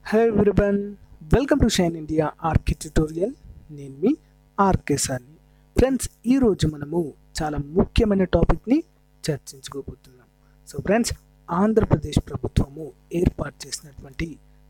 hello everyone welcome to shine India RK tutorial నేను మీ RK సార్ని ఫ్రెండ్స్ ఈరోజు మనము చాలా ముఖ్యమైన టాపిక్ని చర్చించుకోబోతున్నాం సో ఫ్రెండ్స్ ఆంధ్రప్రదేశ్ ప్రభుత్వము ఏర్పాటు చేసినటువంటి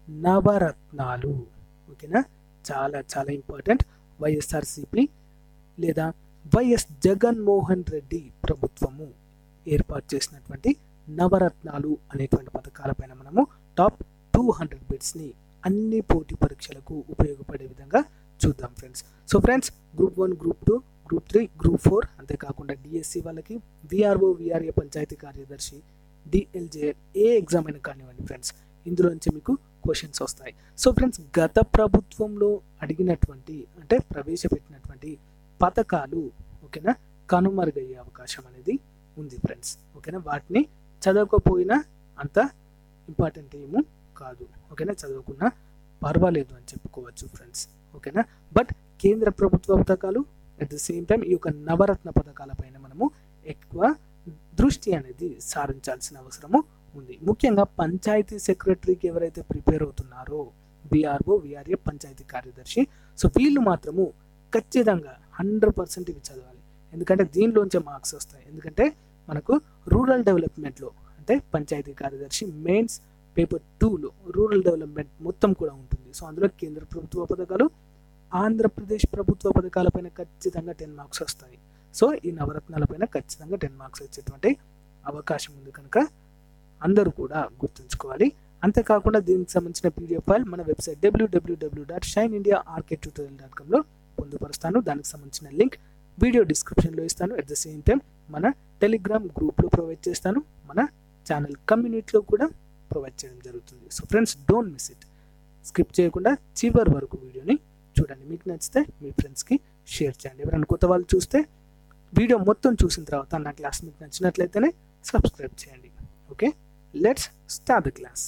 నవరత్నాలు ఓకేనా చాలా చాలా ఇంపార్టెంట్ వైఎస్ఆర్సిపి లేదా వైఎస్ జగన్మోహన్ రెడ్డి ప్రభుత్వము ఏర్పాటు చేసినటువంటి నవరత్నాలు అనేటువంటి పథకాలపైన మనము టాప్ టూ హండ్రెడ్ బిట్స్ని అన్ని పోటీ పరీక్షలకు ఉపయోగపడే విధంగా చూద్దాం friends so friends group one group two group three group four అంతేకాకుండా డిఎస్సి వాళ్ళకి విఆర్ఓ విఆర్ఏ పంచాయతీ కార్యదర్శి డిఎల్జేఎల్ ఏ ఎగ్జామ్ అయినా కానివ్వండి ఫ్రెండ్స్ ఇందులో నుంచి మీకు క్వశ్చన్స్ వస్తాయి సో ఫ్రెండ్స్ గత ప్రభుత్వంలో అడిగినటువంటి అంటే ప్రవేశపెట్టినటువంటి పథకాలు ఓకేనా కనుమరుగయ్యే అవకాశం అనేది ఉంది ఫ్రెండ్స్ ఓకేనా వాటిని చదవకపోయినా అంత ఇంపార్టెంట్ ఏమో కాదు ఓకేనా చదవకున్నా పర్వాలేదు అని చెప్పుకోవచ్చు ఫ్రెండ్స్ ఓకేనా బట్ కేంద్ర ప్రభుత్వ పథకాలు అట్ ద సేమ్ టైం ఈ యొక్క నవరత్న పథకాలపైన మనము ఎక్కువ దృష్టి అనేది సారించాల్సిన అవసరము ఉంది ముఖ్యంగా పంచాయతీ సెక్రటరీకి ఎవరైతే ప్రిపేర్ అవుతున్నారో బీఆర్ఓ విఆర్ఏ పంచాయతీ కార్యదర్శి సో వీళ్ళు మాత్రము ఖచ్చితంగా హండ్రెడ్ పర్సెంట్ ఇవి చదవాలి ఎందుకంటే దీనిలోంచే మార్క్స్ వస్తాయి ఎందుకంటే మనకు రూరల్ డెవలప్మెంట్లో అంటే పంచాయతీ కార్యదర్శి మెయిన్స్ పేపర్ టూలో రూరల్ డెవలప్మెంట్ మొత్తం కూడా ఉంటుంది సో అందులో కేంద్ర ప్రభుత్వ పథకాలు ఆంధ్రప్రదేశ్ ప్రభుత్వ పథకాలపైన ఖచ్చితంగా టెన్ మార్క్స్ వస్తాయి సో ఈ నవరత్నాలపైన ఖచ్చితంగా టెన్ మార్క్స్ వచ్చేటువంటి అవకాశం ఉంది కనుక అందరూ కూడా గుర్తుంచుకోవాలి అంతేకాకుండా దీనికి సంబంధించిన పీడిఎఫ్ ఫైల్ మన website WWW dot shine India RK tutorial dot కామ్లో పొందుపరుస్తాను దానికి సంబంధించిన లింక్ వీడియో డిస్క్రిప్షన్లో ఇస్తాను అట్ ద సేమ్ టైం మన టెలిగ్రామ్ గ్రూప్లో ప్రొవైడ్ చేస్తాను మన ఛానల్ కమ్యూనిటీలో కూడా ప్రొవైడ్ చేయడం జరుగుతుంది so friends don't miss it skip చేయకుండా చివరి వరకు వీడియోని చూడండి మీకు నచ్చితే మీ ఫ్రెండ్స్కి షేర్ చేయండి ఎవరైనా కొత్త వాళ్ళు చూస్తే వీడియో మొత్తం చూసిన తర్వాత నా క్లాస్ మీకు నచ్చినట్లయితేనే సబ్స్క్రైబ్ చేయండి okay let's start the class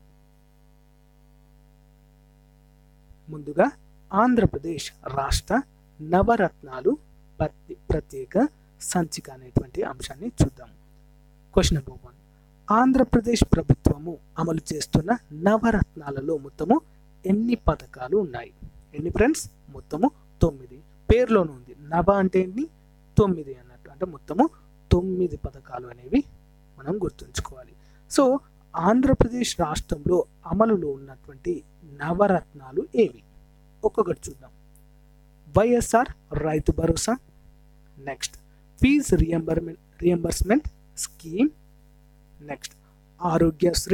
ముందుగా ఆంధ్రప్రదేశ్ రాష్ట్ర నవరత్నాలు ప్రతి ప్రత్యేక సంచిక అనేటువంటి అంశాన్ని చూద్దాం క్వశ్చన్ నెంబర్ వన్ ఆంధ్రప్రదేశ్ ప్రభుత్వము అమలు చేస్తున్న నవరత్నాలలో మొత్తము ఎన్ని పథకాలు ఉన్నాయి ఎన్ని ఫ్రెండ్స్ మొత్తము తొమ్మిది పేరులోనే ఉంది నవ అంటే ఏంటి తొమ్మిది అన్నట్టు అంటే మొత్తము తొమ్మిది పథకాలు అనేవి మనం గుర్తుంచుకోవాలి సో ఆంధ్రప్రదేశ్ రాష్ట్రంలో అమలులో ఉన్నటువంటి నవరత్నాలు ఏవి ఒక్కొక్కటి చూద్దాం YSR Rythu Bharosa next fee reimbursement reimbursement scheme next Aarogyasri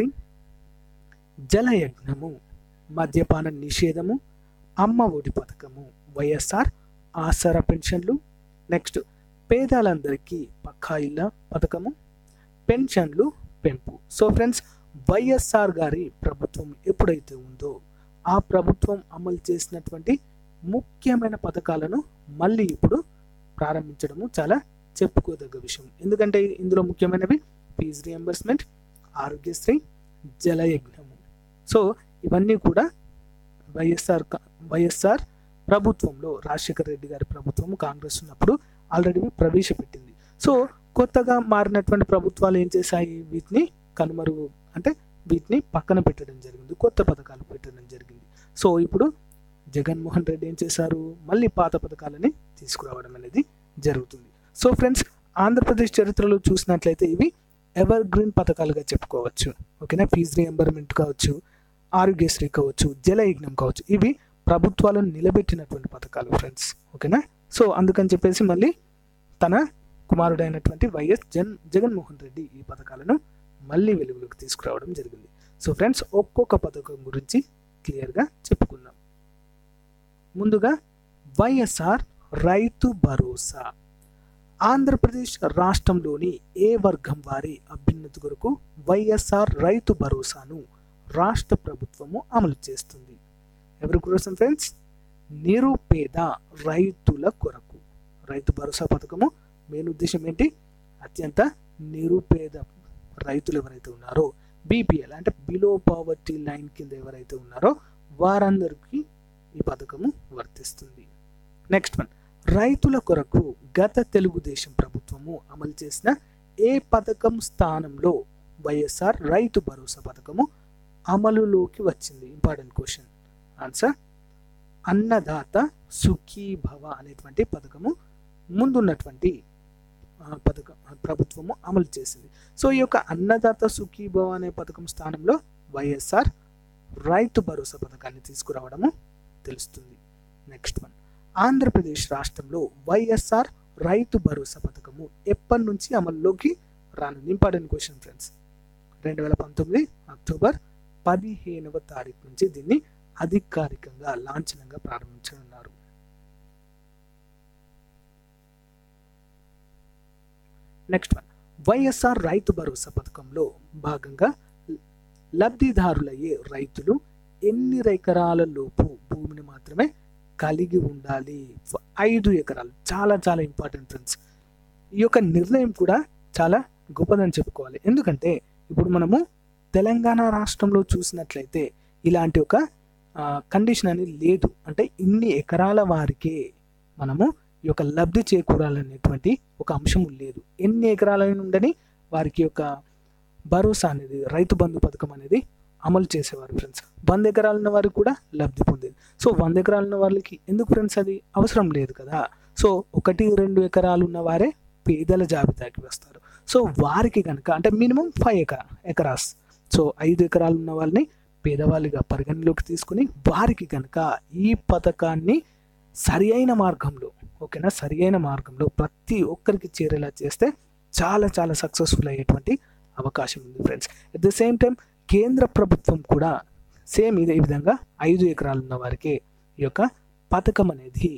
జలయజ్ఞము మద్యపాన నిషేధము అమ్మ ఒడి పథకము వైఎస్ఆర్ ఆసరా పెన్షన్లు నెక్స్ట్ పేదలందరికీ పక్కా ఇళ్ళ పథకము పెన్షన్లు పెంపు సో ఫ్రెండ్స్ వైఎస్ఆర్ గారి ప్రభుత్వం ఎప్పుడైతే ఉందో ఆ ప్రభుత్వం అమలు చేసినటువంటి ముఖ్యమైన పథకాలను మళ్ళీ ఇప్పుడు ప్రారంభించడము చాలా చెప్పుకోదగ్గ విషయం ఎందుకంటే ఇందులో ముఖ్యమైనవి ఫీజు రియంబర్స్మెంట్ ఆరోగ్యశ్రీ జలయజ్ఞము సో ఇవన్నీ కూడా వైఎస్ఆర్ వైఎస్ఆర్ ప్రభుత్వంలో రాజశేఖర రెడ్డి గారి ప్రభుత్వం కాంగ్రెస్ ఉన్నప్పుడు ఆల్రెడీ ప్రవేశపెట్టింది సో కొత్తగా మారినటువంటి ప్రభుత్వాలు ఏం చేశాయి వీటిని కనుమరుగు అంటే వీటిని పక్కన పెట్టడం జరిగింది కొత్త పథకాలు పెట్టడం జరిగింది సో ఇప్పుడు జగన్మోహన్ రెడ్డి ఏం చేశారు మళ్ళీ పాత పథకాలని తీసుకురావడం అనేది జరుగుతుంది సో ఫ్రెండ్స్ ఆంధ్రప్రదేశ్ చరిత్రలో చూసినట్లయితే ఇవి ఎవర్ గ్రీన్ పథకాలుగా చెప్పుకోవచ్చు ఓకేనా ఫీజు రియంబర్మెంట్ కావచ్చు ఆరోగ్యశ్రీ కావచ్చు జలయజ్ఞం కావచ్చు ఇవి ప్రభుత్వాలను నిలబెట్టినటువంటి పథకాలు ఫ్రెండ్స్ ఓకేనా సో అందుకని చెప్పేసి మళ్ళీ తన కుమారుడైనటువంటి వైఎస్ జన్ జగన్మోహన్ రెడ్డి ఈ పథకాలను మళ్ళీ వెలుగులోకి తీసుకురావడం జరిగింది సో ఫ్రెండ్స్ ఒక్కొక్క పథకం గురించి క్లియర్గా చెప్పుకుందాం ముందుగా వైఎస్ఆర్ రైతు భరోసా ఆంధ్రప్రదేశ్ రాష్ట్రంలోని ఏ వర్గం వారి అభ్యున్నతి కొరకు వైఎస్ఆర్ రైతు భరోసాను రాష్ట్ర ప్రభుత్వము అమలు చేస్తుంది ఎవరి కోసం ఫ్రెండ్స్ నిరుపేద రైతుల కొరకు రైతు భరోసా పథకము మెయిన్ ఉద్దేశం ఏంటి అత్యంత నిరుపేద రైతులు ఎవరైతే ఉన్నారో బీపీఎల్ అంటే బిలో పావర్టీ లైన్ కింద ఎవరైతే ఉన్నారో వారందరికీ ఈ పథకము వర్తిస్తుంది నెక్స్ట్ వన్ రైతుల కొరకు గత తెలుగుదేశం ప్రభుత్వము అమలు చేసిన ఏ పథకం స్థానంలో వైఎస్ఆర్ రైతు భరోసా పథకము అమలులోకి వచ్చింది ఇంపార్టెంట్ క్వశ్చన్ ఆన్సర్ అన్నదాత సుఖీ భవ అనేటువంటి పథకము ముందున్నటువంటి ఆ, పథకం ఆ, ప్రభుత్వము అమలు చేసింది సో ఈ యొక్క అన్నదాత సుఖీభవ అనే పథకం స్థానంలో వైఎస్ఆర్ రైతు భరోసా పథకాన్ని తీసుకురావడము తెలుస్తుంది నెక్స్ట్ వన్ ఆంధ్రప్రదేశ్ రాష్ట్రంలో వైఎస్ఆర్ రైతు భరోసా పథకము ఎప్పటి నుంచి అమల్లోకి రానుంది ఇంపార్టెంట్ క్వశ్చన్ ఫ్రెండ్స్ రెండు వేల పంతొమ్మిది అక్టోబర్ పదిహేనవ తారీఖు నుంచి దీన్ని అధికారికంగా లాంఛనంగా ప్రారంభించనున్నారు next one YSR Rythu Bharosa పథకంలో భాగంగా లబ్ధిదారులయ్యే రైతులు ఎన్ని ఎకరాల లోపు భూమిని మాత్రమే కలిగి ఉండాలి ఫ- ఐదు ఎకరాలు చాలా చాలా ఇంపార్టెంట్ ఫ్రెండ్స్ ఈ యొక్క నిర్ణయం కూడా చాలా గొప్పదని చెప్పుకోవాలి ఎందుకంటే ఇప్పుడు మనము తెలంగాణ రాష్ట్రంలో చూసినట్లయితే ఇలాంటి ఒక కండిషన్ అనేది లేదు అంటే ఇన్ని ఎకరాల వారికే మనము ఈ యొక్క లబ్ధి చేకూరాలనేటువంటి ఒక అంశం లేదు ఎన్ని ఎకరాల ఉండని వారికి యొక్క భరోసా అనేది రైతు బంధు పథకం అనేది అమలు చేసేవారు ఫ్రెండ్స్ వంద ఎకరాలు ఉన్న వారికి కూడా లబ్ధి పొందేది సో వంద ఎకరాలు ఉన్న వాళ్ళకి ఎందుకు ఫ్రెండ్స్ అది అవసరం లేదు కదా సో ఒకటి రెండు ఎకరాలు ఉన్న వారే పేదల జాబితాకి వస్తారు సో వారికి కనుక అంటే minimum five acre acres so ఐదు ఎకరాలు ఉన్న వాళ్ళని పేదవాళ్ళుగా పరిగణలోకి తీసుకుని వారికి కనుక ఈ పథకాన్ని సరి అయిన మార్గంలో ఓకేనా సరి అయిన మార్గంలో ప్రతి ఒక్కరికి చేరేలా చేస్తే చాలా చాలా సక్సెస్ఫుల్ అయ్యేటువంటి అవకాశం ఉంది friends at the same time కేంద్ర ప్రభుత్వం కూడా సేమ్ ఇదే విధంగా ఐదు ఎకరాలు ఉన్న వారికి ఈ యొక్క పథకం అనేది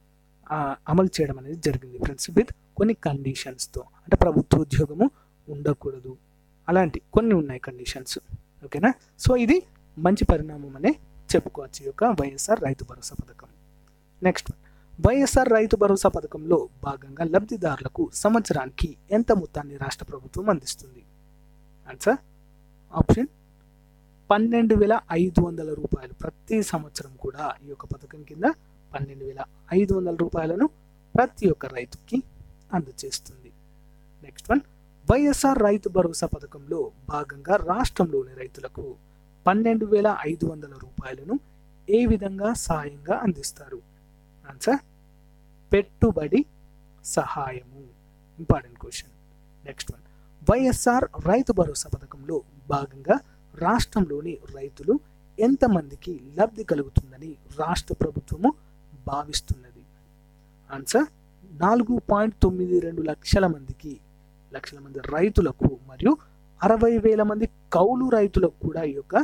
ఆ, అమలు చేయడం అనేది జరిగింది ఫ్రెండ్స్ విత్ కొన్ని కండిషన్స్తో అంటే ప్రభుత్వ ఉద్యోగము ఉండకూడదు అలాంటి కొన్ని ఉన్నాయి కండిషన్స్ ఓకేనా సో ఇది మంచి పరిణామం అనే చెప్పుకోవచ్చు ఈ యొక్క వైఎస్ఆర్ రైతు భరోసా పథకం నెక్స్ట్ వైఎస్ఆర్ రైతు భరోసా పథకంలో భాగంగా లబ్ధిదారులకు సంవత్సరానికి ఎంత మొత్తాన్ని రాష్ట్ర ప్రభుత్వం అందిస్తుంది ఆన్సర్ ఆప్షన్ పన్నెండు వేల ఐదు వందల రూపాయలు ప్రతి సంవత్సరం కూడా ఈ యొక్క పథకం కింద పన్నెండు వేల ఐదు వందల రూపాయలను ప్రతి ఒక్క రైతుకి అందజేస్తుంది next one YSR Rythu Bharosa పథకంలో భాగంగా రాష్ట్రంలోని రైతులకు పన్నెండు వేల ఐదు వందల రూపాయలను ఏ విధంగా సాయంగా అందిస్తారు ఆన్సర్ పెట్టుబడి సహాయము important question next one YSR Rythu Bharosa పథకంలో భాగంగా రాష్ట్రంలోని రైతులు ఎంతమందికి లబ్ధి కలుగుతుందని రాష్ట్ర ప్రభుత్వము భావిస్తున్నది ఆన్సర్ నాలుగు పాయింట్ తొమ్మిది రెండు లక్షల మందికి లక్షల మంది రైతులకు మరియు అరవై వేల మంది కౌలు రైతులకు కూడా ఈ యొక్క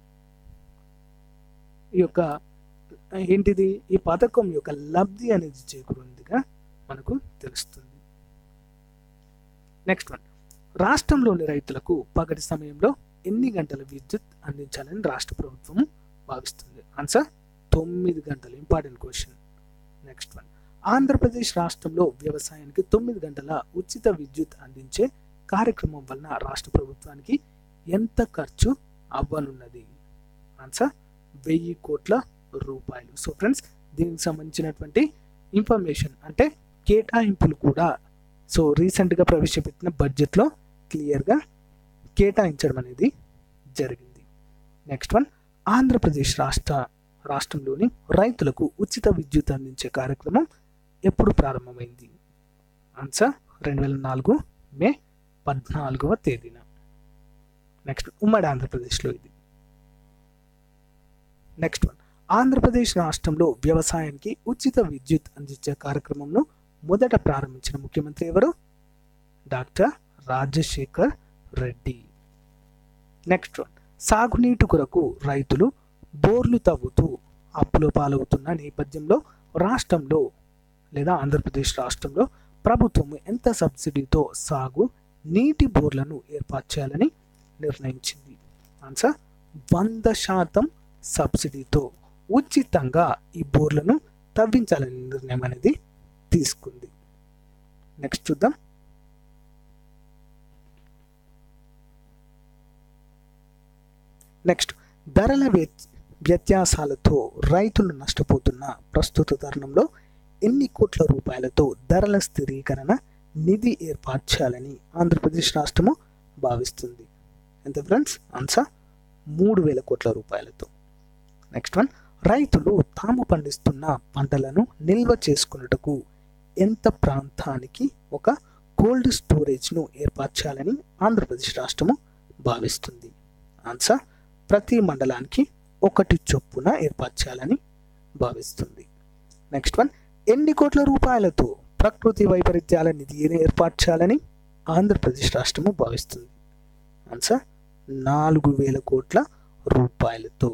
ఈ యొక్క ఏంటిది ఈ పథకం యొక్క లబ్ధి అనేది చేకూరిందిగా మనకు తెలుస్తుంది నెక్స్ట్ వన్ రాష్ట్రంలోని రైతులకు పగటి సమయంలో ఎన్ని గంటల విద్యుత్ అందించాలని రాష్ట్ర ప్రభుత్వం భావిస్తుంది ఆన్సర్ తొమ్మిది గంటలు important question next one Andhra Pradesh రాష్ట్రంలో వ్యవసాయానికి తొమ్మిది గంటల ఉచిత విద్యుత్ అందించే కార్యక్రమం వలన రాష్ట్ర ప్రభుత్వానికి ఎంత ఖర్చు అవ్వనున్నది ఆన్సర్ వెయ్యి కోట్ల రూపాయలు సో ఫ్రెండ్స్ దీనికి సంబంధించినటువంటి ఇన్ఫర్మేషన్ అంటే కేటాయింపులు కూడా సో రీసెంట్గా ప్రవేశపెట్టిన బడ్జెట్లో క్లియర్గా కేటాయించడం అనేది జరిగింది నెక్స్ట్ వన్ ఆంధ్రప్రదేశ్ రాష్ట్ర రాష్ట్రంలోని రైతులకు ఉచిత విద్యుత్ అందించే కార్యక్రమం ఎప్పుడు ప్రారంభమైంది ఆన్సర్ రెండు వేల నాలుగు మే పద్నాలుగవ తేదీన నెక్స్ట్ ఉమ్మడి ఆంధ్రప్రదేశ్లో ఇది నెక్స్ట్ వన్ ఆంధ్రప్రదేశ్ రాష్ట్రంలో వ్యవసాయానికి ఉచిత విద్యుత్ అందించే కార్యక్రమంను మొదట ప్రారంభించిన ముఖ్యమంత్రి ఎవరు doctor Rajasekhar Reddy next one సాగునీటి కొరకు రైతులు బోర్లు తవ్వుతూ అప్పుల పాలవుతున్న నేపథ్యంలో రాష్ట్రంలో లేదా ఆంధ్రప్రదేశ్ రాష్ట్రంలో ప్రభుత్వం ఎంత సబ్సిడీతో సాగు నీటి బోర్లను ఏర్పాటు చేయాలని నిర్ణయించింది ఆన్సర్ వంద శాతం సబ్సిడీతో ఉచితంగా ఈ బోర్లను తవ్వించాలనే నిర్ణయం అనేది తీసుకుంది నెక్స్ట్ చూద్దాం నెక్స్ట్ ధరల వ్య- వ్యత్యాసాలతో రైతులు నష్టపోతున్న ప్రస్తుత తరుణంలో ఎన్ని కోట్ల రూపాయలతో ధరల స్థిరీకరణ నిధి ఏర్పాటు చేయాలని ఆంధ్రప్రదేశ్ రాష్ట్రము భావిస్తుంది ఎంత ఫ్రెండ్స్ ఆన్సర్ మూడు వేల కోట్ల రూపాయలతో నెక్స్ట్ వన్ రైతులు తాము పండిస్తున్న పంటలను నిల్వ చేసుకున్నటకు ఎంత ప్రాంతానికి ఒక కోల్డ్ స్టోరేజ్ను ఏర్పరచాలని ఆంధ్రప్రదేశ్ రాష్ట్రము భావిస్తుంది ఆన్సర్ ప్రతి మండలానికి ఒకటి చొప్పున ఏర్పరచాలని భావిస్తుంది నెక్స్ట్ వన్ ఎన్ని కోట్ల రూపాయలతో ప్రకృతి వైపరీత్యాల నిధిని ఏర్పాటు చేయాలని ఆంధ్రప్రదేశ్ రాష్ట్రము భావిస్తుంది ఆన్సర్ నాలుగు వేల కోట్ల రూపాయలతో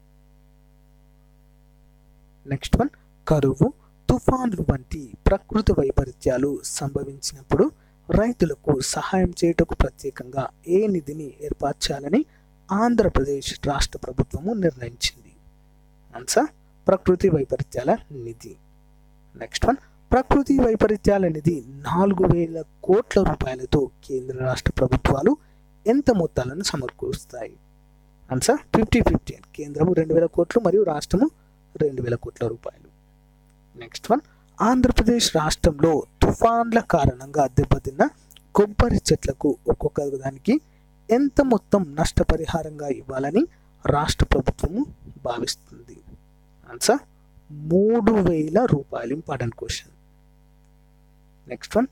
నెక్స్ట్ వన్ కరువు తుఫాన్లు వంటి ప్రకృతి వైపరీత్యాలు సంభవించినప్పుడు రైతులకు సహాయం చేయుటకు ప్రత్యేకంగా ఏ నిధిని ఏర్పరచాలని ఆంధ్రప్రదేశ్ రాష్ట్ర ప్రభుత్వము నిర్ణయించింది ఆన్సర్ ప్రకృతి వైపరీత్యాల నిధి నెక్స్ట్ వన్ ప్రకృతి వైపరీత్యాల నిధి నాలుగు వేల కోట్ల రూపాయలతో కేంద్ర రాష్ట్ర ప్రభుత్వాలు ఎంత మొత్తాలను సమకూరుస్తాయి ఆన్సర్ ఫిఫ్టీ ఫిఫ్టీ కేంద్రము రెండు వేల కోట్లు మరియు రాష్ట్రము రెండు వేల కోట్ల రూపాయలు నెక్స్ట్ వన్ ఆంధ్రప్రదేశ్ రాష్ట్రంలో తుఫాన్ల కారణంగా దెబ్బతిన్న కొబ్బరి చెట్లకు ఒక్కొక్క దానికి ఎంత మొత్తం నష్టపరిహారంగా ఇవ్వాలని రాష్ట్ర ప్రభుత్వము భావిస్తుంది ఆన్సర్ మూడు వేల రూపాయలు ఇంపార్టెంట్ క్వశ్చన్ నెక్స్ట్ వన్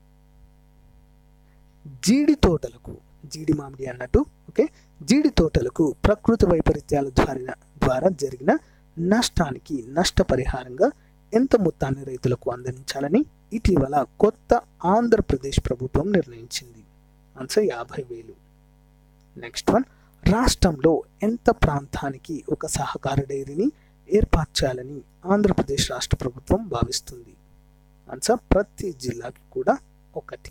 జీడి తోటలకు జీడి మామిడి అన్నట్టు ఓకే జీడి తోటలకు ప్రకృతి వైపరీత్యాల ద్వారా ద్వారా జరిగిన నష్టానికి నష్టపరిహారంగా ఎంత మొత్తాన్ని రైతులకు అందించాలని ఇటీవల కొత్త ఆంధ్రప్రదేశ్ ప్రభుత్వం నిర్ణయించింది ఆన్సర్ యాభై వేలు నెక్స్ట్ వన్ రాష్ట్రంలో ఎంత ప్రాంతానికి ఒక సహకార డైరీని ఏర్పరచాలని ఆంధ్రప్రదేశ్ రాష్ట్ర ప్రభుత్వం భావిస్తుంది ఆన్సర్ ప్రతి జిల్లాకి కూడా ఒకటి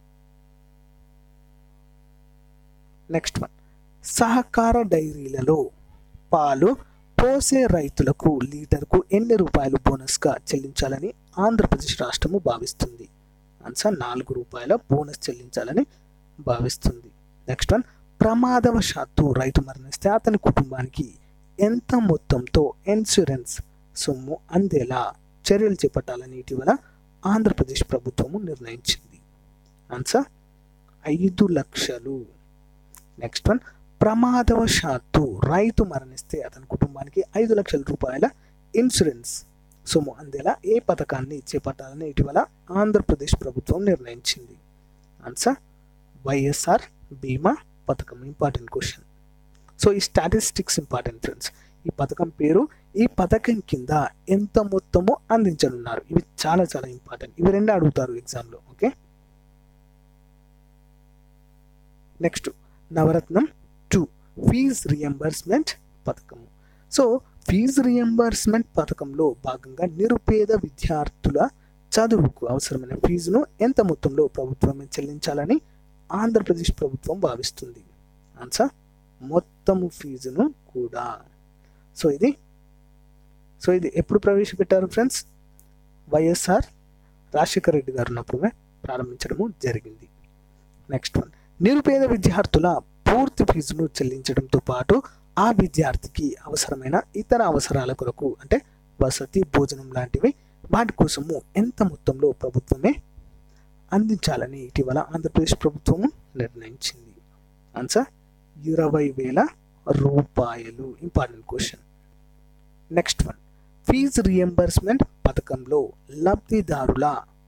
నెక్స్ట్ వన్ సహకార డైరీలలో పాలు పోసే రైతులకు లీటర్కు ఎన్ని రూపాయలు బోనస్గా చెల్లించాలని ఆంధ్రప్రదేశ్ రాష్ట్రము భావిస్తుంది ఆన్సర్ నాలుగు రూపాయల బోనస్ చెల్లించాలని భావిస్తుంది నెక్స్ట్ వన్ ప్రమాదవశాత్తు రైతు మరణిస్తే అతని కుటుంబానికి ఎంత మొత్తంతో ఇన్సూరెన్స్ సొమ్ము అందేలా చర్యలు చేపట్టాలని ఇటీవల ఆంధ్రప్రదేశ్ ప్రభుత్వము నిర్ణయించింది ఆన్సర్ ఐదు లక్షలు నెక్స్ట్ వన్ ప్రమాదవశాత్తు రైతు మరణిస్తే అతని కుటుంబానికి ఐదు లక్షల రూపాయల ఇన్సూరెన్స్ సొమ్ము అందేలా ఏ పథకాన్ని చేపట్టాలని ఇటీవల ఆంధ్రప్రదేశ్ ప్రభుత్వం నిర్ణయించింది ఆన్సర్ వైఎస్ఆర్ బీమా పథకం ఇంపార్టెంట్ క్వశ్చన్ సో ఈ స్టాటిస్టిక్స్ ఇంపార్టెంట్ ఫ్రెండ్స్ ఈ పథకం పేరు ఈ పథకం కింద ఎంత మొత్తము అందించనున్నారు ఇవి చాలా చాలా ఇంపార్టెంట్ ఇవి రెండు అడుగుతారు ఎగ్జామ్లో ఓకే నెక్స్ట్ నవరత్నం టూ ఫీజ్ రియంబర్స్మెంట్ పథకము సో ఫీజు రియంబర్స్మెంట్ పథకంలో భాగంగా నిరుపేద విద్యార్థుల చదువుకు అవసరమైన ఫీజును ఎంత మొత్తంలో ప్రభుత్వమే చెల్లించాలని ఆంధ్రప్రదేశ్ ప్రభుత్వం భావిస్తుంది ఆన్సర్ మొత్తము ఫీజును కూడా సో ఇది సో ఇది ఎప్పుడు ప్రవేశపెట్టారు ఫ్రెండ్స్ వైఎస్ఆర్ రాజశేఖర రెడ్డి గారు ఉన్నప్పుడే ప్రారంభించడము జరిగింది నెక్స్ట్ వన్ నిరుపేద విద్యార్థుల పూర్తి ఫీజును చెల్లించడంతో పాటు ఆ విద్యార్థికి అవసరమైన ఇతర అవసరాల కొరకు అంటే వసతి భోజనం లాంటివి వాటి కోసము ఎంత మొత్తంలో ప్రభుత్వమే అందించాలని ఇటీవల ఆంధ్రప్రదేశ్ ప్రభుత్వము నిర్ణయించింది ఆన్సర్ ఇరవై వేల రూపాయలు important question next one fee reimbursement పథకంలో లబ్ధిదారుల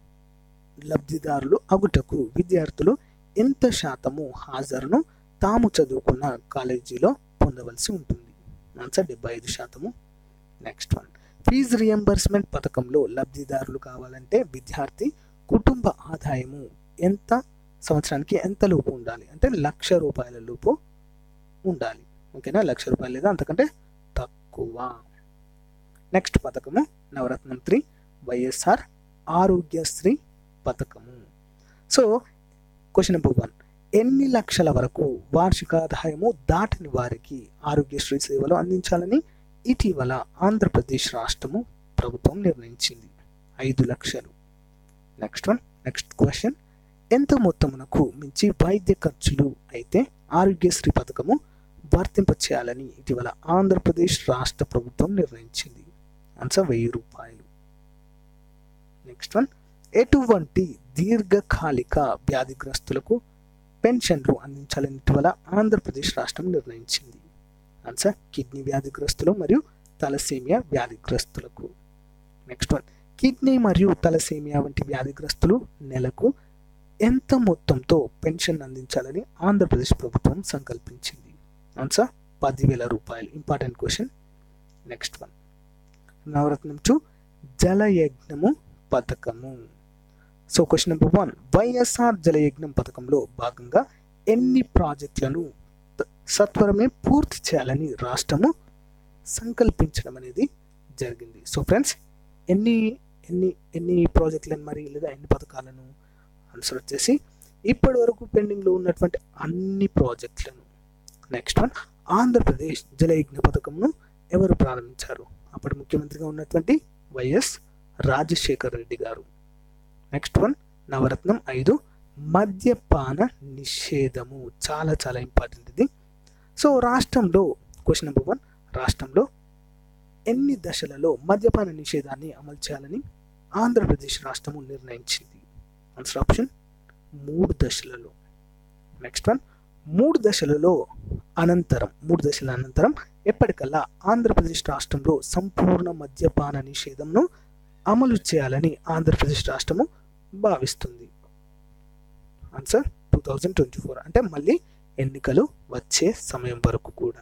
లబ్ధిదారులు అగుటకు విద్యార్థులు ఎంత శాతము హాజరును తాము చదువుకున్న కాలేజీలో పొందవలసి ఉంటుంది ఆన్సర్ డెబ్బై ఐదు శాతము నెక్స్ట్ వన్ ఫీజు రియంబర్స్మెంట్ పథకంలో లబ్ధిదారులు కావాలంటే విద్యార్థి కుటుంబ ఆదాయము ఎంత సంవత్సరానికి ఎంత లోపు ఉండాలి అంటే లక్ష రూపాయల లోపు ఉండాలి ఓకేనా లక్ష రూపాయలు లేదా అంతకంటే తక్కువ నెక్స్ట్ పథకము నవరత్నం త్రీ వైఎస్ఆర్ ఆరోగ్యశ్రీ పథకము సో క్వశ్చన్ నెంబర్ వన్ ఎన్ని లక్షల వరకు వార్షిక ఆదాయము దాటిని వారికి ఆరోగ్యశ్రీ సేవలు అందించాలని ఇటీవల ఆంధ్రప్రదేశ్ రాష్ట్రము ప్రభుత్వం నిర్ణయించింది ఐదు లక్షలు నెక్స్ట్ వన్ నెక్స్ట్ క్వశ్చన్ ఎంత మొత్తమునకు మించి వైద్య ఖర్చులు అయితే ఆరోగ్యశ్రీ పథకము వర్తింపచేయాలని ఇటీవల ఆంధ్రప్రదేశ్ రాష్ట్ర ప్రభుత్వం నిర్ణయించింది ఆన్సర్ వెయ్యి రూపాయలు నెక్స్ట్ వన్ ఎటువంటి దీర్ఘకాలిక వ్యాధిగ్రస్తులకు పెన్షన్లు అందించాలని ఇటీవల ఆంధ్రప్రదేశ్ రాష్ట్రం నిర్ణయించింది ఆన్సర్ కిడ్నీ వ్యాధిగ్రస్తులు మరియు తలసేమియా వ్యాధిగ్రస్తులకు నెక్స్ట్ వన్ కిడ్నీ మరియు తలసేమియా వంటి వ్యాధిగ్రస్తులు నెలకు ఎంత మొత్తంతో పెన్షన్ అందించాలని ఆంధ్రప్రదేశ్ ప్రభుత్వం సంకల్పించింది ఆన్సర్ పదివేల రూపాయలు ఇంపార్టెంట్ క్వశ్చన్ నెక్స్ట్ వన్ నవరత్నం టూ జలయజ్ఞము పథకము so question number one YSR జలయజ్ఞం పథకంలో భాగంగా ఎన్ని ప్రాజెక్టులను త- సత్వరమే పూర్తి చేయాలని రాష్ట్రము సంకల్పించడం అనేది జరిగింది సో ఫ్రెండ్స్ ఎన్ని ఎన్ని ఎన్ని ప్రాజెక్టులను మరి లేదా ఎన్ని పథకాలను ఆన్సర్ వచ్చేసి ఇప్పటి వరకు పెండింగ్లో ఉన్నటువంటి అన్ని ప్రాజెక్టులను నెక్స్ట్ వన్ ఆంధ్రప్రదేశ్ జలయజ్ఞ పథకంను ఎవరు ప్రారంభించారు అప్పటి ముఖ్యమంత్రిగా ఉన్నటువంటి వైఎస్ రాజశేఖర్ రెడ్డి గారు నెక్స్ట్ వన్ నవరత్నం ఐదు మద్యపాన నిషేధము చాలా చాలా ఇంపార్టెంట్ ఇది సో రాష్ట్రంలో క్వశ్చన్ నెంబర్ వన్ రాష్ట్రంలో ఎన్ని దశలలో మద్యపాన నిషేధాన్ని అమలు చేయాలని ఆంధ్రప్రదేశ్ రాష్ట్రము నిర్ణయించింది ఆన్సర్ ఆప్షన్ మూడు దశలలో నెక్స్ట్ వన్ మూడు దశలలో అనంతరం మూడు దశల అనంతరం ఎప్పటికల్లా ఆంధ్రప్రదేశ్ రాష్ట్రంలో సంపూర్ణ మద్యపాన నిషేధంను అమలు చేయాలని ఆంధ్రప్రదేశ్ రాష్ట్రము భావిస్తుంది answer two thousand twenty four అంటే మళ్ళీ ఎన్నికలు వచ్చే సమయం వరకు కూడా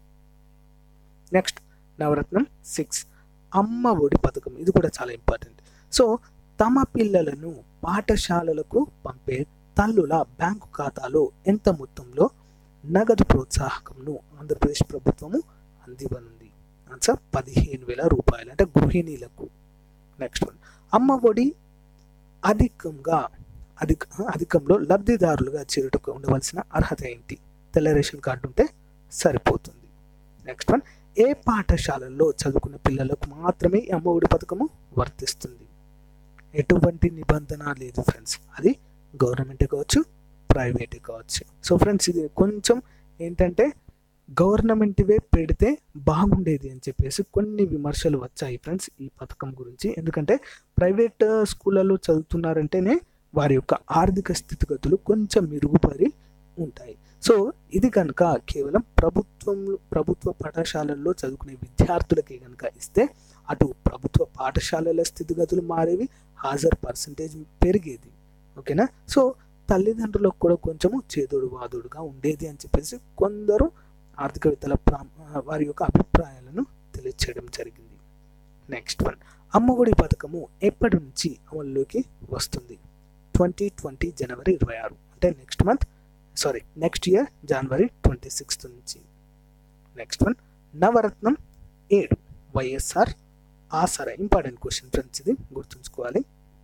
నెక్స్ట్ నవరత్నం సిక్స్ అమ్మ ఒడి పథకం ఇది కూడా చాలా ఇంపార్టెంట్ సో తమ పిల్లలను పాఠశాలలకు పంపే తల్లుల బ్యాంకు ఖాతాలో ఎంత మొత్తంలో నగదు ప్రోత్సాహకంను ఆంధ్రప్రదేశ్ ప్రభుత్వము అందివ్వనుంది ఆన్సర్ పదిహేను వేల రూపాయలు అంటే గృహిణీలకు నెక్స్ట్ వన్ అమ్మ ఒడి అధికంగా అధిక అధికంలో లబ్ధిదారులుగా చేరుటకు ఉండవలసిన అర్హత ఏంటి తెల్ల రేషన్ కార్డు ఉంటే సరిపోతుంది నెక్స్ట్ వన్ ఏ పాఠశాలల్లో చదువుకున్న పిల్లలకు మాత్రమే ఈ అమ్మఒడి పథకము వర్తిస్తుంది ఎటువంటి నిబంధన లేదు ఫ్రెండ్స్ అది గవర్నమెంటే కావచ్చు ప్రైవేటే కావచ్చు సో ఫ్రెండ్స్ ఇది కొంచెం ఏంటంటే గవర్నమెంట్వే పెడితే బాగుండేది అని చెప్పేసి కొన్ని విమర్శలు వచ్చాయి ఫ్రెండ్స్ ఈ పథకం గురించి ఎందుకంటే ప్రైవేట్ స్కూళ్ళలో చదువుతున్నారంటేనే వారి యొక్క ఆర్థిక స్థితిగతులు కొంచెం మెరుగుపడి ఉంటాయి సో ఇది కనుక కేవలం ప్రభుత్వం ప్రభుత్వ పాఠశాలల్లో చదువుకునే విద్యార్థులకి కనుక ఇస్తే అటు ప్రభుత్వ పాఠశాలల స్థితిగతులు మారేవి హాజరు పర్సంటేజ్ పెరిగేది ఓకేనా సో తల్లిదండ్రులకు కూడా కొంచెము చేదోడు వాదోడుగా ఉండేది అని చెప్పేసి కొందరు ఆర్థికవేత్తల ప్రా వారి యొక్క అభిప్రాయాలను తెలియచేయడం జరిగింది నెక్స్ట్ వన్ అమ్మఒడి పథకము ఎప్పటి నుంచి అమల్లోకి వస్తుంది ట్వంటీ ట్వంటీ జనవరి ఇరవై ఆరు అంటే next month sorry next year January twenty sixth నుంచి నెక్స్ట్ వన్ నవరత్నం ఏడు YSR Asara important question friends ఇది గుర్తుంచుకోవాలి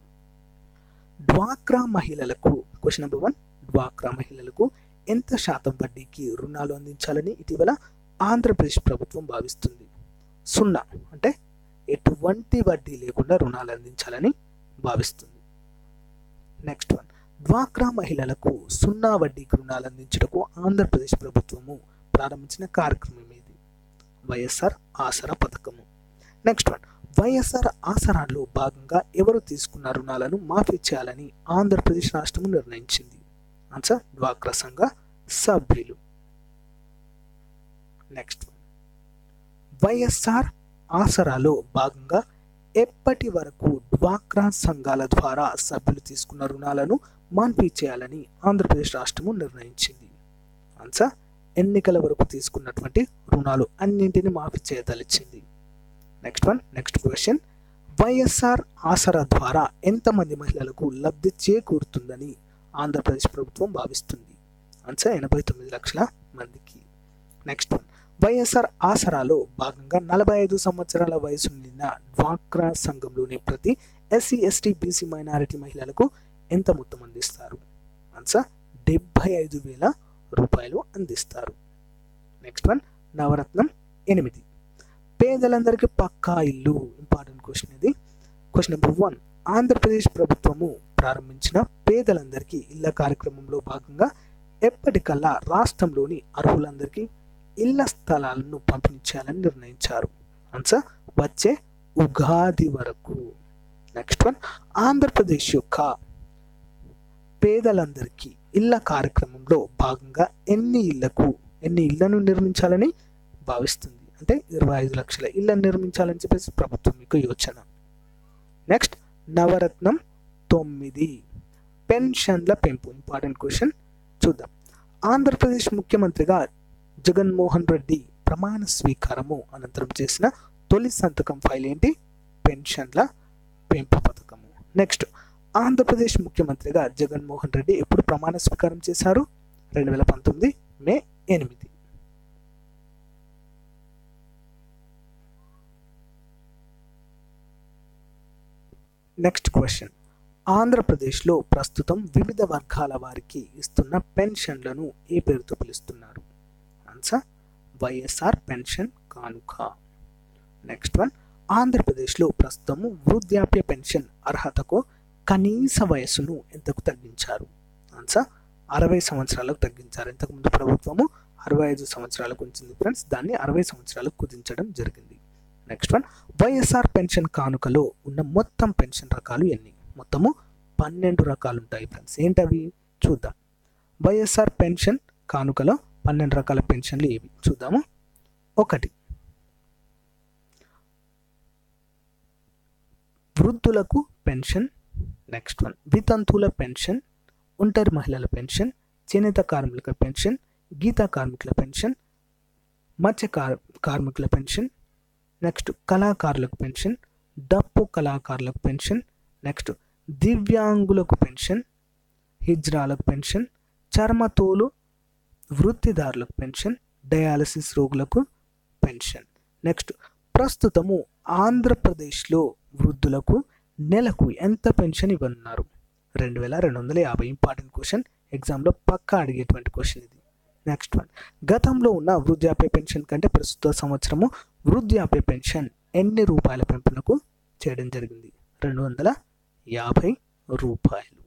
డ్వాక్రా మహిళలకు క్వశ్చన్ నెంబర్ వన్ డ్వాక్రా మహిళలకు ఎంత శాతం వడ్డీకి రుణాలు అందించాలని ఇటీవల ఆంధ్రప్రదేశ్ ప్రభుత్వం భావిస్తుంది సున్నా అంటే ఎటువంటి వడ్డీ లేకుండా రుణాలు అందించాలని భావిస్తుంది నెక్స్ట్ వన్ డ్వాక్రా మహిళలకు సున్నా వడ్డీకి రుణాలు అందించటకు ఆంధ్రప్రదేశ్ ప్రభుత్వము ప్రారంభించిన కార్యక్రమం ఇది వైఎస్ఆర్ ఆసరా పథకము నెక్స్ట్ వన్ వైఎస్ఆర్ ఆసరాలో భాగంగా ఎవరు తీసుకున్న రుణాలను మాఫీ చేయాలని ఆంధ్రప్రదేశ్ రాష్ట్రము నిర్ణయించింది ఆన్సర్ డ్వాక్రా సంఘ సభ్యులు నెక్స్ట్ వన్ వైఎస్ఆర్ ఆసరాలో భాగంగా ఎప్పటి వరకు డ్వాక్రా సంఘాల ద్వారా సభ్యులు తీసుకున్న రుణాలను మాన్పీ చేయాలని ఆంధ్రప్రదేశ్ రాష్ట్రము నిర్ణయించింది ఆన్సర్ ఎన్నికల వరకు తీసుకున్నటువంటి రుణాలు అన్నింటిని మాఫీ చేయదలిచింది next one next question YSR Asara ద్వారా ఎంతమంది మహిళలకు లబ్ధి చేకూరుతుందని ఆంధ్రప్రదేశ్ ప్రభుత్వం భావిస్తుంది ఆన్సర్ ఎనభై తొమ్మిది లక్షల మందికి నెక్స్ట్ వన్ వైఎస్ఆర్ ఆసరాలో భాగంగా నలభై ఐదు సంవత్సరాల వయసు నిండిన డ్వాక్రా సంఘంలోని ప్రతి ఎస్సీ ఎస్టీ బీసీ మైనారిటీ మహిళలకు ఎంత మొత్తం అందిస్తారు ఆన్సర్ డెబ్బై ఐదు వేల రూపాయలు అందిస్తారు నెక్స్ట్ వన్ నవరత్నం ఎనిమిది పేదలందరికీ పక్కా ఇల్లు ఇంపార్టెంట్ క్వశ్చన్ ఇది క్వశ్చన్ నెంబర్ వన్ ఆంధ్రప్రదేశ్ ప్రభుత్వము ప్రారంభించిన పేదలందరికీ ఇళ్ల కార్యక్రమంలో భాగంగా ఎప్పటికల్లా రాష్ట్రంలోని అర్హులందరికీ ఇళ్ల స్థలాలను పంపిణీ చేయాలని నిర్ణయించారు ఆన్సర్ వచ్చే ఉగాది వరకు నెక్స్ట్ వన్ ఆంధ్రప్రదేశ్ యొక్క పేదలందరికీ ఇళ్ల కార్యక్రమంలో భాగంగా ఎన్ని ఇళ్లకు ఎన్ని ఇళ్లను నిర్మించాలని భావిస్తుంది అంటే ఇరవై ఐదు లక్షల ఇళ్ళని నిర్మించాలని చెప్పేసి ప్రభుత్వం మీకు యోచన నెక్స్ట్ నవరత్నం తొమ్మిది పెన్షన్ల పెంపు ఇంపార్టెంట్ క్వశ్చన్ చూద్దాం ఆంధ్రప్రదేశ్ ముఖ్యమంత్రిగా జగన్మోహన్ రెడ్డి ప్రమాణ స్వీకారము అనంతరం చేసిన తొలి సంతకం ఫైల్ ఏంటి పెన్షన్ల పెంపు పథకము నెక్స్ట్ ఆంధ్రప్రదేశ్ ముఖ్యమంత్రిగా జగన్మోహన్ రెడ్డి ఎప్పుడు ప్రమాణ స్వీకారం చేశారు రెండు వేల పంతొమ్మిది మే ఎనిమిది నెక్స్ట్ క్వశ్చన్ ఆంధ్రప్రదేశ్లో ప్రస్తుతం వివిధ వర్గాల వారికి ఇస్తున్న పెన్షన్లను ఏ పేరుతో పిలుస్తున్నారు ఆన్సర్ వైఎస్ఆర్ పెన్షన్ కానుక నెక్స్ట్ వన్ ఆంధ్రప్రదేశ్లో ప్రస్తుతము వృద్ధాప్య పెన్షన్ అర్హతకు కనీస వయస్సును ఎంతకు తగ్గించారు ఆన్సర్ అరవై సంవత్సరాలకు తగ్గించారు ఇంతకుముందు ప్రభుత్వము అరవై ఐదు సంవత్సరాలకు ఉంచింది ఫ్రెండ్స్ దాన్ని అరవై సంవత్సరాలకు కుదించడం జరిగింది నెక్స్ట్ వన్ వైఎస్ఆర్ పెన్షన్ కానుకలో ఉన్న మొత్తం పెన్షన్ రకాలు ఎన్ని మొత్తము పన్నెండు రకాలు ఉంటాయి ఫ్రెండ్స్ ఏంటవి చూద్దాం వైఎస్ఆర్ పెన్షన్ కానుకలో పన్నెండు రకాల పెన్షన్లు ఏవి చూద్దాము ఒకటి వృద్ధులకు పెన్షన్ నెక్స్ట్ వన్ వితంతువుల పెన్షన్ ఒంటరి మహిళల పెన్షన్ చేనేత కార్మికుల పెన్షన్ గీతా కార్మికుల పెన్షన్ మత్స్య కార్ కార్మికుల పెన్షన్ నెక్స్ట్ కళాకారులకు పెన్షన్ డప్పు కళాకారులకు పెన్షన్ నెక్స్ట్ దివ్యాంగులకు పెన్షన్ హిజ్రాలకు పెన్షన్ చర్మతోలు వృత్తిదారులకు పెన్షన్ డయాలసిస్ రోగులకు పెన్షన్ నెక్స్ట్ ప్రస్తుతము ఆంధ్రప్రదేశ్లో వృద్ధులకు నెలకు ఎంత పెన్షన్ ఇవ్వనున్నారు రెండు వేల రెండు వందల యాభై ఇంపార్టెంట్ క్వశ్చన్ ఎగ్జామ్లో పక్కా అడిగేటువంటి క్వశ్చన్ ఇది నెక్స్ట్ వన్ గతంలో ఉన్న వృద్ధాప్య పెన్షన్ కంటే ప్రస్తుత సంవత్సరము వృద్ధాప్య పెన్షన్ ఎన్ని రూపాయల పెంపునకు చేయడం జరిగింది రెండు వందల యాభై రూపాయలు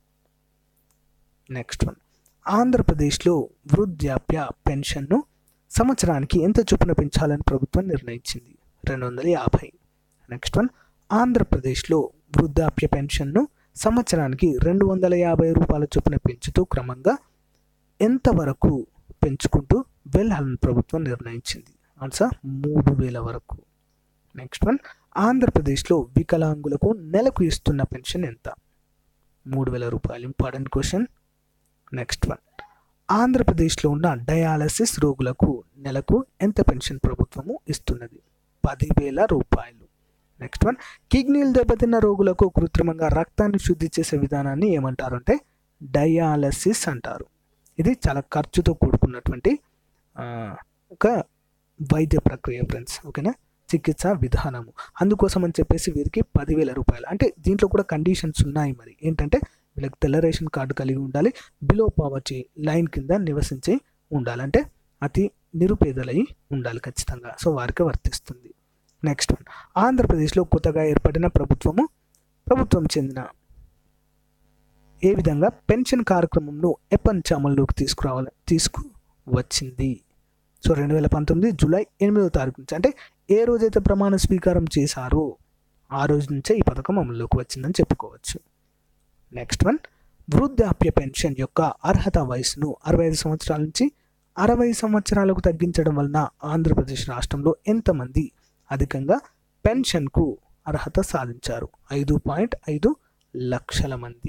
నెక్స్ట్ వన్ ఆంధ్రప్రదేశ్లో వృద్ధాప్య పెన్షన్ను సంవత్సరానికి ఎంత చొప్పున పెంచాలని ప్రభుత్వం నిర్ణయించింది రెండు వందల యాభై నెక్స్ట్ వన్ ఆంధ్రప్రదేశ్లో వృద్ధాప్య పెన్షన్ను సంవత్సరానికి రెండు వందల యాభై రూపాయల చొప్పున పెంచుతూ క్రమంగా ఎంతవరకు పెంచుకుంటూ వెళ్ళాలని ప్రభుత్వం నిర్ణయించింది ఆన్సర్ మూడు వేల వరకు నెక్స్ట్ వన్ ఆంధ్రప్రదేశ్లో వికలాంగులకు నెలకు ఇస్తున్న పెన్షన్ ఎంత మూడు వేల రూపాయలు ఇంపార్టెంట్ క్వశ్చన్ నెక్స్ట్ వన్ ఆంధ్రప్రదేశ్లో ఉన్న డయాలసిస్ రోగులకు నెలకు ఎంత పెన్షన్ ప్రభుత్వము ఇస్తున్నది పదివేల రూపాయలు నెక్స్ట్ వన్ కిడ్నీలు దెబ్బతిన్న రోగులకు కృత్రిమంగా రక్తాన్ని శుద్ధి చేసే విధానాన్ని ఏమంటారు అంటే డయాలసిస్ అంటారు ఇది చాలా ఖర్చుతో కూడుకున్నటువంటి ఆ, ఒక వైద్య ప్రక్రియ ఫ్రెండ్స్ ఓకేనా చికిత్స విధానము అందుకోసం అని చెప్పేసి వీరికి పదివేల రూపాయలు అంటే దీంట్లో కూడా కండిషన్స్ ఉన్నాయి మరి ఏంటంటే వీళ్ళకి తెల్ల రేషన్ కార్డు కలిగి ఉండాలి బిలో పావర్టీ లైన్ కింద నివసించి ఉండాలి అంటే అతి నిరుపేదలై ఉండాలి ఖచ్చితంగా సో వారికి వర్తిస్తుంది నెక్స్ట్ వన్ ఆంధ్రప్రదేశ్లో కొత్తగా ఏర్పడిన ప్రభుత్వము ప్రభుత్వం చెందిన ఏ విధంగా పెన్షన్ కార్యక్రమంను ఎప్పటి నుంచి అమల్లోకి తీసుకురావాలి తీసుకువచ్చింది సో రెండు వేల పంతొమ్మిది జూలై ఎనిమిదవ తారీఖు నుంచి అంటే ఏ రోజైతే ప్రమాణ స్వీకారం చేశారో ఆ రోజు నుంచే ఈ పథకం అమల్లోకి వచ్చిందని చెప్పుకోవచ్చు నెక్స్ట్ వన్ వృద్ధాప్య పెన్షన్ యొక్క అర్హత వయసును అరవై ఐదు సంవత్సరాల నుంచి అరవై సంవత్సరాలకు తగ్గించడం వలన ఆంధ్రప్రదేశ్ రాష్ట్రంలో ఎంతమంది అధికంగా పెన్షన్కు అర్హత సాధించారు ఐదు పాయింట్ ఐదు లక్షల మంది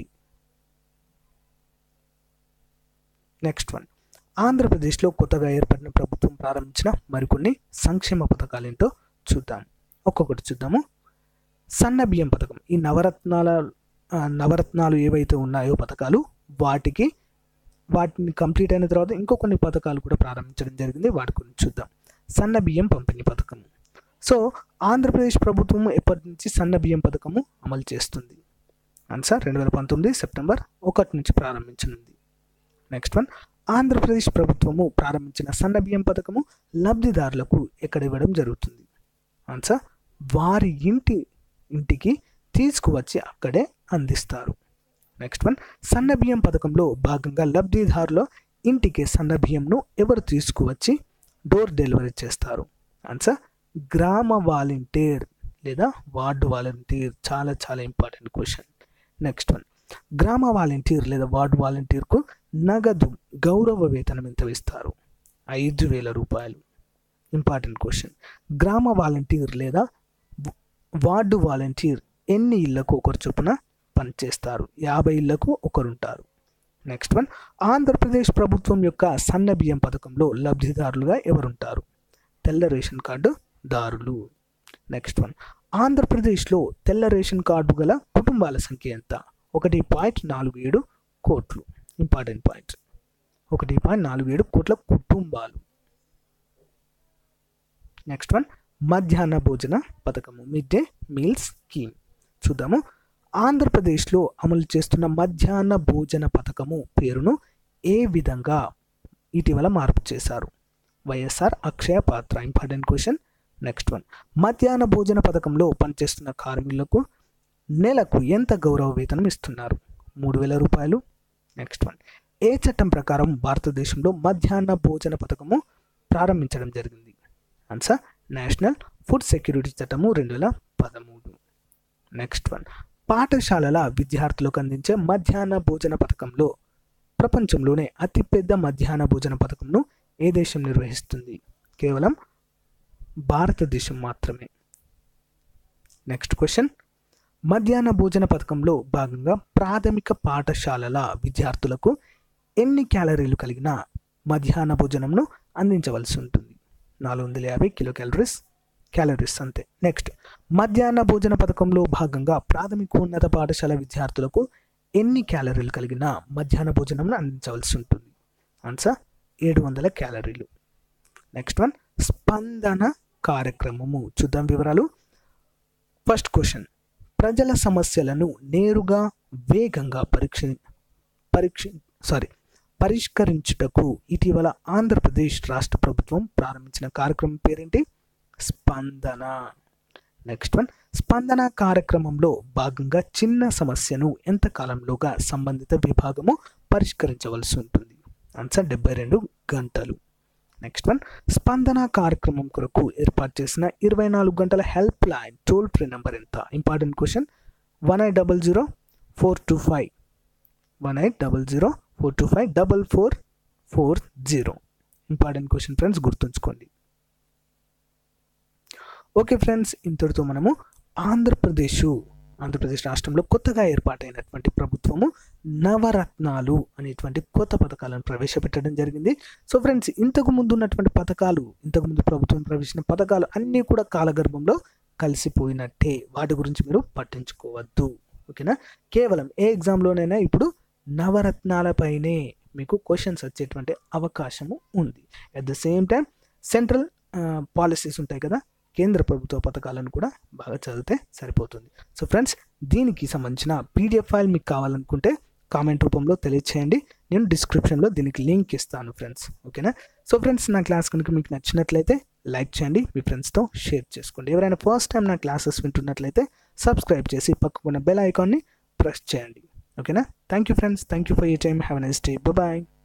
నెక్స్ట్ వన్ ఆంధ్రప్రదేశ్లో కొత్తగా ఏర్పడిన ప్రభుత్వం ప్రారంభించిన మరికొన్ని సంక్షేమ పథకాలు ఏంటో చూద్దాం ఒక్కొక్కటి చూద్దాము సన్న బియ్యం పథకం ఈ నవరత్నాల ఆ, నవరత్నాలు ఏవైతే ఉన్నాయో పథకాలు వాటికి వాటిని కంప్లీట్ అయిన తర్వాత ఇంకో కొన్ని పథకాలు కూడా ప్రారంభించడం జరిగింది వాటి గురించి చూద్దాం సన్న బియ్యం పంపిణీ పథకం సో ఆంధ్రప్రదేశ్ ప్రభుత్వం ఎప్పటి నుంచి సన్న బియ్యం పథకము అమలు చేస్తుంది ఆన్సర్ రెండు వేల పంతొమ్మిది సెప్టెంబర్ ఒకటి నుంచి ప్రారంభించనుంది నెక్స్ట్ వన్ ఆంధ్రప్రదేశ్ ప్రభుత్వము ప్రారంభించిన సన్న బియ్యం పథకము లబ్ధిదారులకు ఎక్కడ ఇవ్వడం జరుగుతుంది ఆన్సర్ వారి ఇంటి ఇంటికి తీసుకువచ్చి అక్కడే అందిస్తారు నెక్స్ట్ వన్ సన్న బియ్యం పథకంలో భాగంగా లబ్ధిదారుల ఇంటికి సన్న బియ్యంను ఎవరు తీసుకువచ్చి డోర్ డెలివరీ చేస్తారు ఆన్సర్ గ్రామ వాలంటీర్ లేదా వార్డు వాలంటీర్ చాలా చాలా ఇంపార్టెంట్ క్వశ్చన్ నెక్స్ట్ వన్ గ్రామ వాలంటీర్ లేదా వార్డు వాలంటీర్కు నగదు గౌరవ వేతనం ఎంత ఇస్తారు ఐదు వేల రూపాయలు ఇంపార్టెంట్ క్వశ్చన్ గ్రామ వాలంటీర్ లేదా వార్డు వాలంటీర్ ఎన్ని ఇళ్లకు ఒకరు చొప్పున పనిచేస్తారు యాభై ఇళ్లకు ఒకరుంటారు నెక్స్ట్ వన్ ఆంధ్రప్రదేశ్ ప్రభుత్వం యొక్క సన్న బియ్యం పథకంలో లబ్ధిదారులుగా ఎవరుంటారు తెల్ల రేషన్ కార్డు దారులు నెక్స్ట్ వన్ ఆంధ్రప్రదేశ్లో తెల్ల రేషన్ కార్డు గల కుటుంబాల సంఖ్య ఎంత ఒకటి పాయింట్ నాలుగు ఏడు కోట్లు ఇంపార్టెంట్ పాయింట్ ఒకటి పాయింట్ నాలుగు ఏడు కోట్ల కుటుంబాలు నెక్స్ట్ వన్ మధ్యాహ్న భోజన పథకము మిడ్ డే మీల్స్ స్కీమ్ చూద్దాము ఆంధ్రప్రదేశ్లో అమలు చేస్తున్న మధ్యాహ్న భోజన పథకము పేరును ఏ విధంగా ఇటీవల మార్పు చేశారు వైఎస్ఆర్ అక్షయ పాత్ర ఇంపార్టెంట్ క్వశ్చన్ నెక్స్ట్ వన్ మధ్యాహ్న భోజన పథకంలో పనిచేస్తున్న కార్మికులకు నెలకు ఎంత గౌరవ వేతనం ఇస్తున్నారు మూడు వేల రూపాయలు నెక్స్ట్ వన్ ఏ చట్టం ప్రకారం భారతదేశంలో మధ్యాహ్న భోజన పథకము ప్రారంభించడం జరిగింది ఆన్సర్ నేషనల్ ఫుడ్ సెక్యూరిటీ చట్టము రెండు వేల పదమూడు నెక్స్ట్ వన్ పాఠశాలల విద్యార్థులకు అందించే మధ్యాహ్న భోజన పథకంలో ప్రపంచంలోనే అతిపెద్ద మధ్యాహ్న భోజన పథకంను ఏ దేశం నిర్వహిస్తుంది కేవలం భారతదేశం మాత్రమే నెక్స్ట్ క్వశ్చన్ మధ్యాహ్న భోజన పథకంలో భాగంగా ప్రాథమిక పాఠశాలల విద్యార్థులకు ఎన్ని క్యాలరీలు కలిగిన మధ్యాహ్న భోజనంను అందించవలసి ఉంటుంది నాలుగు వందల యాభై కిలో క్యాలరీస్ క్యాలరీస్ అంతే నెక్స్ట్ మధ్యాహ్న భోజన పథకంలో భాగంగా ప్రాథమికోన్నత పాఠశాల విద్యార్థులకు ఎన్ని క్యాలరీలు కలిగిన మధ్యాహ్న భోజనంను అందించవలసి ఉంటుంది ఆన్సర్ ఏడు వందల క్యాలరీలు నెక్స్ట్ వన్ స్పందన కార్యక్రమము చూద్దాం వివరాలు ఫస్ట్ క్వశ్చన్ ప్రజల సమస్యలను నేరుగా వేగంగా పరీక్ష పరీక్ష సారీ పరిష్కరించుటకు ఇటీవల ఆంధ్రప్రదేశ్ రాష్ట్ర ప్రభుత్వం ప్రారంభించిన కార్యక్రమం పేరేంటి స్పందన నెక్స్ట్ వన్ స్పందన కార్యక్రమంలో భాగంగా చిన్న సమస్యను ఎంత కాలంలోగా సంబంధిత విభాగము పరిష్కరించవలసి ఉంటుంది ఆన్సర్ డెబ్బై రెండు గంటలు నెక్స్ట్ వన్ స్పందన కార్యక్రమం కొరకు ఏర్పాటు చేసిన ఇరవై నాలుగు గంటల help line toll free number ఎంత important question one eight double zero four two five one eight double zero four two five double four four zero important question friends గుర్తుంచుకోండి ఓకే ఫ్రెండ్స్ ఇంతటితో మనము ఆంధ్రప్రదేశ్ ఆంధ్రప్రదేశ్ రాష్ట్రంలో కొత్తగా ఏర్పాటైనటువంటి ప్రభుత్వము నవరత్నాలు అనేటువంటి కొత్త పథకాలను ప్రవేశపెట్టడం జరిగింది సో ఫ్రెండ్స్ ఇంతకు ముందు ఉన్నటువంటి పథకాలు ఇంతకు ముందు ప్రభుత్వం ప్రవేశించిన పథకాలు అన్నీ కూడా కాలగర్భంలో కలిసిపోయినట్టే వాటి గురించి మీరు పట్టించుకోవద్దు ఓకేనా కేవలం ఏ ఎగ్జామ్లోనైనా ఇప్పుడు నవరత్నాలపైనే మీకు క్వశ్చన్స్ వచ్చేటువంటి అవకాశము ఉంది at the same time central policies ఉంటాయి కదా కేంద్ర ప్రభుత్వ పథకాలను కూడా బాగా చదివితే సరిపోతుంది సో ఫ్రెండ్స్ దీనికి సంబంధించిన పీడిఎఫ్ ఫైల్ మీకు కావాలనుకుంటే కామెంట్ రూపంలో తెలియచేయండి నేను డిస్క్రిప్షన్లో దీనికి లింక్ ఇస్తాను ఫ్రెండ్స్ ఓకేనా సో ఫ్రెండ్స్ నా క్లాస్ కనుక మీకు నచ్చినట్లయితే లైక్ చేయండి మీ ఫ్రెండ్స్తో షేర్ చేసుకోండి ఎవరైనా ఫస్ట్ టైం నా క్లాసెస్ వింటున్నట్లయితే సబ్స్క్రైబ్ చేసి పక్కకున్న బెల్ ఐకాన్ని ప్రెస్ చేయండి ఓకేనా thank you friends thank you for you time have nice day bye